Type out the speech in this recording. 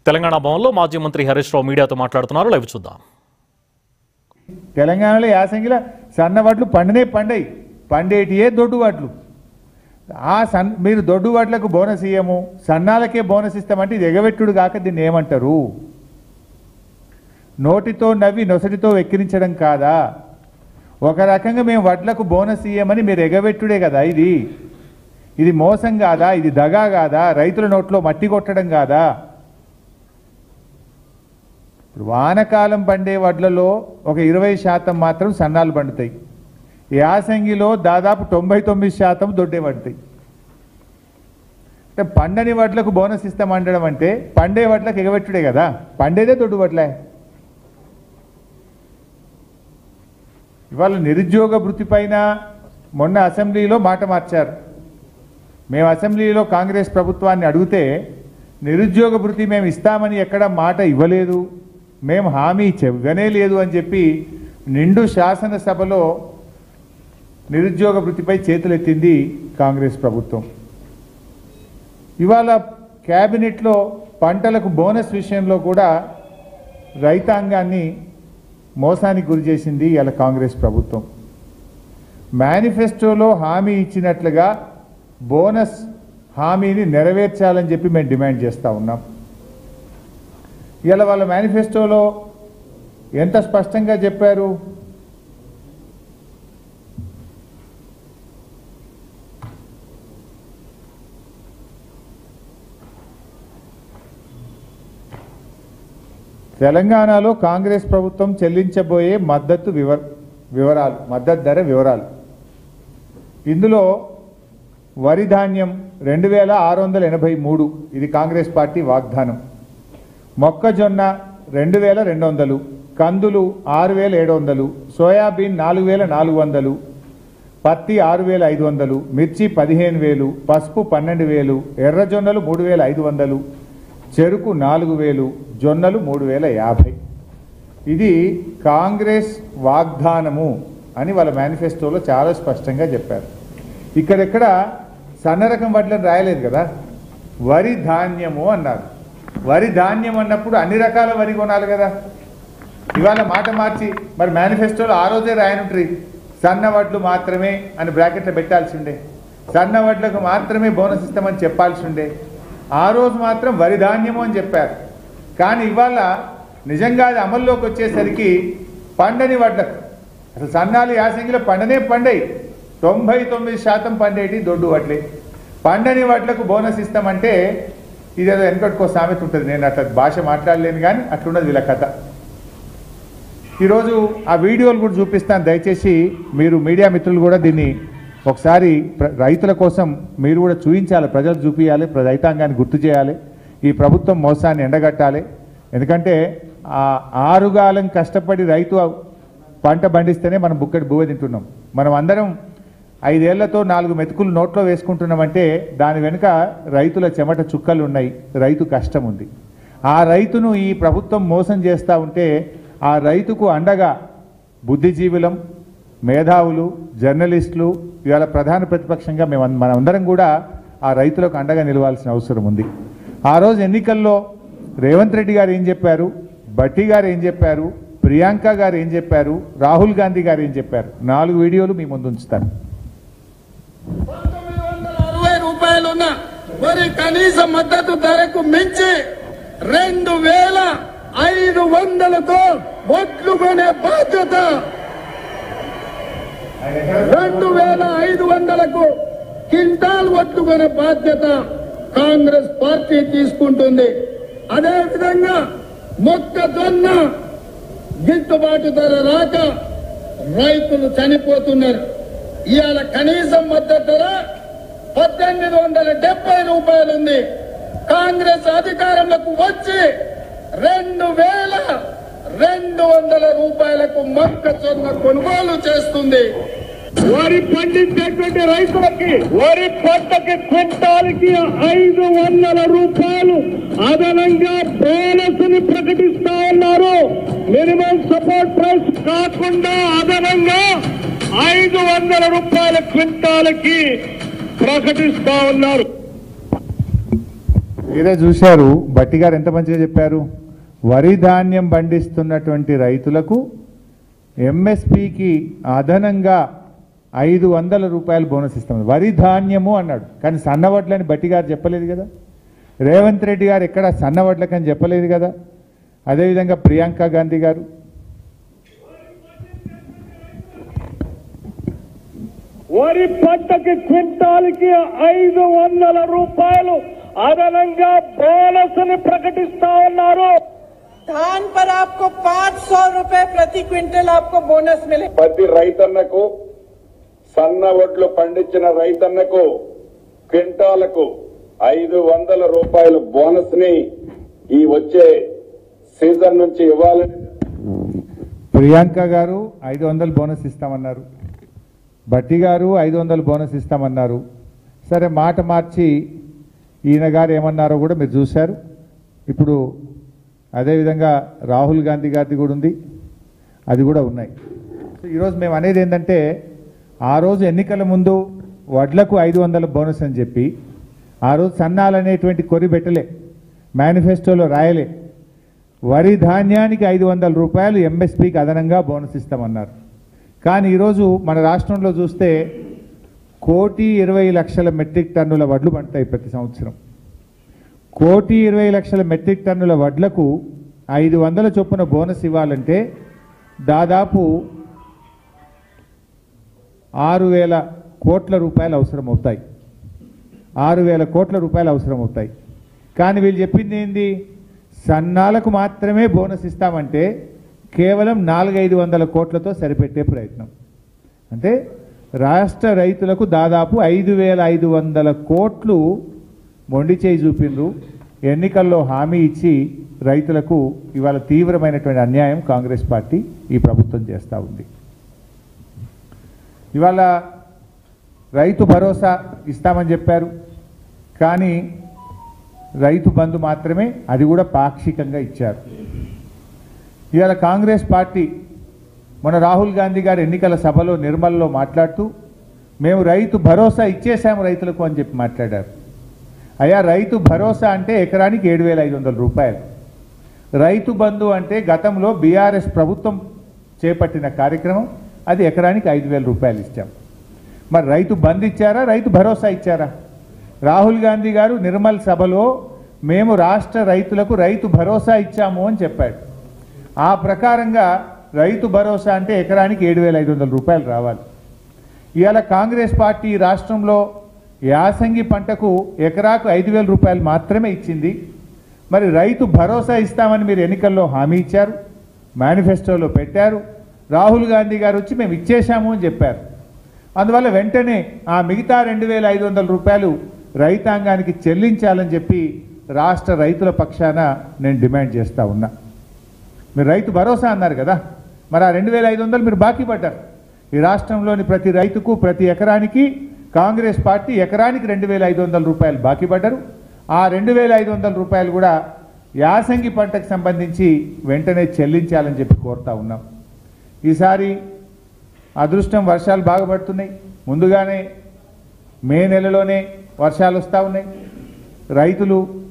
తెలంగాణ భవన్లో మాజీ మంత్రి హరీష్ రావు మీడియాతో మాట్లాడుతున్నారు లైవ్ చూద్దాం తెలంగాణలో యాసంగిల సన్న వడ్లు పండనే పండయి పండేటియే దొడ్డు వడ్లు ఆ సన్ మీరు దొడ్డు వడ్లకు బోనస్ ఇయ్యము సన్నాలకే బోనస్ ఇస్తామంటే ఇది ఎగవెట్టుడు కాక దీన్ని ఏమంటారు నోటితో నవ్వి నొసటితో వెక్కిరించడం కాదా ఒక రకంగా మేము వడ్లకు బోనస్ ఇయ్యమని మీరు ఎగవెట్టుడే కదా ఇది ఇది మోసం కాదా ఇది దగా కాదా రైతుల నోట్లో మట్టి కొట్టడం కాదా ఇప్పుడు వానకాలం పండే వడ్లలో ఒక ఇరవై శాతం మాత్రం సన్నాలు పండుతాయి యాసంగిలో దాదాపు తొంభై తొమ్మిది శాతం దొడ్డే పడతాయి అంటే పండని వడ్లకు బోనస్ ఇస్తామండడం అంటే పండే వడ్లకు ఎగబెట్టుడే కదా పండేదే దొడ్డు వడ్లే ఇవాళ నిరుద్యోగ వృత్తి పైన మొన్న అసెంబ్లీలో మాట మార్చారు మేము అసెంబ్లీలో కాంగ్రెస్ ప్రభుత్వాన్ని అడిగితే నిరుద్యోగ వృత్తి మేము ఇస్తామని ఎక్కడ మాట ఇవ్వలేదు మేము హామీ చెవ్వనే లేదు అని చెప్పి నిండు శాసనసభలో నిరుద్యోగ వృత్తిపై చేతులెత్తింది కాంగ్రెస్ ప్రభుత్వం ఇవాళ క్యాబినెట్లో పంటలకు బోనస్ విషయంలో కూడా రైతాంగాన్ని మోసానికి గురి చేసింది ఇలా కాంగ్రెస్ ప్రభుత్వం మేనిఫెస్టోలో హామీ ఇచ్చినట్లుగా బోనస్ హామీని నెరవేర్చాలని చెప్పి మేము డిమాండ్ చేస్తూ ఉన్నాం ఇలా వాళ్ళ మేనిఫెస్టోలో ఎంత స్పష్టంగా చెప్పారు తెలంగాణలో కాంగ్రెస్ ప్రభుత్వం చెల్లించబోయే మద్దతు వివర వివరాలు మద్దతు ధర వివరాలు ఇందులో వరి ధాన్యం రెండు వేల ఆరు వందల ఎనభై మూడు ఇది కాంగ్రెస్ పార్టీ వాగ్దానం మొక్కజొన్న రెండు వేల రెండు వందలు కందులు ఆరు వేల ఏడు వందలు సోయాబీన్ నాలుగు వేల నాలుగు వందలు పత్తి ఆరు వేల ఐదు వందలు మిర్చి పదిహేను వేలు పసుపు పన్నెండు వేలు ఎర్రజొన్నలు మూడు వేల ఐదు వందలు చెరుకు నాలుగు వేలు జొన్నలు మూడు వేల యాభై ఇది కాంగ్రెస్ వాగ్దానము అని వాళ్ళ మేనిఫెస్టోలో చాలా స్పష్టంగా చెప్పారు ఇక్కడెక్కడ సన్న రకం వడ్లను రాయలేదు కదా వరి ధాన్యము అన్నారు వరి ధాన్యం అన్నప్పుడు అన్ని రకాల వరి కొనాలి కదా ఇవాళ మాట మార్చి మరి మేనిఫెస్టోలో ఆ రోజే రాయనుంటుంది సన్న వడ్లు మాత్రమే అని బ్రాకెట్లో పెట్టాల్సి ఉండే సన్న వడ్లకు మాత్రమే బోనస్ ఇస్తామని చెప్పాల్సి ఉండే ఆ రోజు మాత్రం వరి ధాన్యము అని చెప్పారు కానీ ఇవాళ నిజంగా అది అమల్లోకి వచ్చేసరికి పండని వడ్లకు అసలు సన్నాలు యాసంగిలో పండనే పండయి తొంభై తొమ్మిది శాతం పండేటి దొడ్డు వడ్లే పండని వడ్లకు బోనస్ ఇస్తామంటే ఇదేదో వెనకటికో సామెత ఉంటుంది నేను అట్లా భాష మాట్లాడలేను కానీ అట్లున్నది వీళ్ళ కథ ఈరోజు ఆ వీడియోలు కూడా చూపిస్తాను దయచేసి మీరు మీడియా మిత్రులు కూడా దీన్ని ఒకసారి ప్ర- రైతుల కోసం మీరు కూడా చూపించాలి ప్రజలకు చూపించాలి ప్ర- రైతాంగాన్ని గుర్తు చేయాలి ఈ ప్రభుత్వం మోసాన్ని ఎండగట్టాలి ఎందుకంటే ఆ ఆరుగాలం కష్టపడి రైతు పంట పండిస్తేనే మనం బుక్కడి బువ్వ తింటున్నాం మనం అందరం ఐదేళ్లతో నాలుగు మెతుకులు నోట్లో వేసుకుంటున్నామంటే దాని వెనుక రైతుల చెమట చుక్కలు ఉన్నాయి రైతు కష్టం ఉంది ఆ రైతును ఈ ప్రభుత్వం మోసం చేస్తూ ఉంటే ఆ రైతుకు అండగా బుద్ధిజీవులం మేధావులు జర్నలిస్టులు ఇవాళ ప్రధాన ప్రతిపక్షంగా మేము మనందరం కూడా ఆ రైతులకు అండగా నిలవాల్సిన అవసరం ఉంది ఆ రోజు ఎన్నికల్లో రేవంత్ రెడ్డి గారు ఏం చెప్పారు బట్టి గారు ఏం చెప్పారు ప్రియాంక గారు ఏం చెప్పారు రాహుల్ గాంధీ గారు ఏం చెప్పారు నాలుగు వీడియోలు మీ ముందు ఉంచుతాను పంతొమ్మిది వందల అరవై రూపాయలున్న వరి కనీస మద్దతు ధరకు మించి రెండు వేల ఐదు వందలతో ఒట్లు కొనే బాధ్యత రెండు వేల ఐదు వందలకు క్వింటాల్ ఒట్లు కొనే బాధ్యత కాంగ్రెస్ పార్టీ తీసుకుంటుంది అదే విధంగా మొక్కజొన్న గిట్టుబాటు ధర రాక రైతులు చనిపోతున్నారు ఇవాళ కనీసం మద్దతు ధర పద్దెనిమిది వందల డెబ్బై రూపాయలు ఉంది కాంగ్రెస్ అధికారంలోకి వచ్చి రెండు వేల రెండు వందల రూపాయలకు మొక్కజొన్న కొనుగోలు చేస్తుంది వరి పండించేటువంటి రైతులకి వరి పంటకి క్వింటాల్కి ఐదు వందల రూపాయలు అదనంగా బోనస్ ని ప్రకటిస్తా ఉన్నారు మినిమం సపోర్ట్ ప్రైస్ కాకుండా అదనంగా ఐదు వందల రూపాయల క్వింటాల్కి ప్రకటిస్తా ఉన్నారు మీరే చూశారు బట్టి గారు ఎంత మంచిగా చెప్పారు వరి ధాన్యం పండిస్తున్నటువంటి రైతులకు ఎంఎస్పికి అదనంగా ఐదు వందల రూపాయలు బోనస్ ఇస్తాం వరి ధాన్యము అన్నాడు కానీ సన్నవడ్లని బట్టి గారు చెప్పలేదు కదా రేవంత్ రెడ్డి గారు ఎక్కడ సన్నవడ్లకని చెప్పలేదు కదా అదేవిధంగా ప్రియాంక గాంధీ గారు వరి పంటకి క్వింటాల్కి ఐదు వందల రూపాయలు అదనంగా బోనస్ ని ప్రకటిస్తా ఉన్నారు धान पर आपको पाँच सौ रूपए प्रति क्विंटल आपको बोनस मिले ప్రతి రైతన్నకు సన్న వడ్లు పండించిన రైతన్నకు క్వింటాలకు ఐదు వందల రూపాయల బోనస్ ని ఈ వచ్చే సీజన్ నుంచి ఇవ్వాలని ప్రియాంక గారు ఐదు వందలు బోనస్ ఇస్తామన్నారు బట్టి గారు ఐదు వందలు బోనస్ ఇస్తామన్నారు సరే మాట మార్చి ఈయన గారు ఏమన్నారో కూడా మీరు చూశారు ఇప్పుడు అదేవిధంగా రాహుల్ గాంధీ గారిది కూడా ఉంది అది కూడా ఉన్నాయి సో ఈరోజు మేము అనేది ఏంటంటే ఆ రోజు ఎన్నికల ముందు వడ్లకు ఐదు వందల బోనస్ అని చెప్పి ఆ రోజు సన్నాలనేటువంటి కొరి పెట్టలే మేనిఫెస్టోలో రాయలే వరి ధాన్యానికి ఐదు వందల రూపాయలు ఎంఎస్పీకి అదనంగా బోనస్ ఇస్తామన్నారు కానీ ఈరోజు మన రాష్ట్రంలో చూస్తే కోటి ఇరవై లక్షల మెట్రిక్ టన్నుల వడ్లు పండుతాయి ప్రతి సంవత్సరం కోటి ఇరవై లక్షల మెట్రిక్ టన్నుల వడ్లకు ఐదు వందల చొప్పున బోనస్ ఇవ్వాలంటే దాదాపు ఆరు వేల కోట్ల రూపాయలు అవసరం అవుతాయి ఆరు వేల కోట్ల రూపాయలు అవసరం అవుతాయి కానీ వీళ్ళు చెప్పింది ఏంది సన్నాలకు మాత్రమే బోనస్ ఇస్తామంటే కేవలం నాలుగైదు వందల కోట్లతో సరిపెట్టే ప్రయత్నం అంటే రాష్ట్ర రైతులకు దాదాపు ఐదు వేల ఐదు వందల కోట్లు మొండి చేయి చూపిండ్రు ఎన్నికల్లో హామీ ఇచ్చి రైతులకు ఇవాళ తీవ్రమైనటువంటి అన్యాయం కాంగ్రెస్ పార్టీ ఈ ప్రభుత్వం చేస్తూ ఉంది ఇవాళ రైతు భరోసా ఇస్తామని చెప్పారు కానీ రైతు బంధు మాత్రమే అది కూడా పాక్షికంగా ఇచ్చారు ఇవాళ కాంగ్రెస్ పార్టీ మన రాహుల్ గాంధీ గారు ఎన్నికల సభలో నిర్మల్లో మాట్లాడుతూ మేము రైతు భరోసా ఇచ్చేసాము రైతులకు అని చెప్పి మాట్లాడారు అయ్యా రైతు భరోసా అంటే ఎకరానికి ఏడు వేల ఐదు వందల రూపాయలు రైతు బంధు అంటే గతంలో బీఆర్ఎస్ ప్రభుత్వం చేపట్టిన కార్యక్రమం అది ఎకరానికి ఐదు వేల రూపాయలు ఇచ్చాం మరి రైతు బంద్ ఇచ్చారా రైతు భరోసా ఇచ్చారా రాహుల్ గాంధీ గారు నిర్మల్ సభలో మేము రాష్ట్ర రైతులకు రైతు భరోసా ఇచ్చాము అని చెప్పాడు ఆ ప్రకారంగా రైతు భరోసా అంటే ఎకరానికి ఏడు వేల ఐదు వందల రూపాయలు రావాలి ఇవాళ కాంగ్రెస్ పార్టీ ఈ రాష్ట్రంలో యాసంగి పంటకు ఎకరాకు ఐదు వేల రూపాయలు మాత్రమే ఇచ్చింది మరి రైతు భరోసా ఇస్తామని మీరు ఎన్నికల్లో హామీ ఇచ్చారు మేనిఫెస్టోలో పెట్టారు రాహుల్ గాంధీ గారు వచ్చి మేము ఇచ్చేశాము అని చెప్పారు అందువల్ల వెంటనే ఆ మిగతా రెండు వేల ఐదు వందల రూపాయలు రైతాంగానికి చెల్లించాలని చెప్పి రాష్ట్ర రైతుల పక్షాన నేను డిమాండ్ చేస్తా ఉన్నా మీరు రైతు భరోసా అన్నారు కదా మరి ఆ రెండు వేల ఐదు వందలు మీరు బాకీ పడ్డారు ఈ రాష్ట్రంలోని ప్రతి రైతుకు ప్రతి ఎకరానికి కాంగ్రెస్ పార్టీ ఎకరానికి రెండు వేల ఐదు వందల రూపాయలు బాకీ పడ్డారు ఆ రెండు వేల ఐదు వందల రూపాయలు కూడా యాసంగి పంటకు సంబంధించి వెంటనే చెల్లించాలని చెప్పి కోరుతా ఉన్నాం ఈసారి అదృష్టం వర్షాలు బాగా పడుతున్నాయి ముందుగానే మే నెలలోనే వర్షాలు వస్తూ ఉన్నాయి రైతులు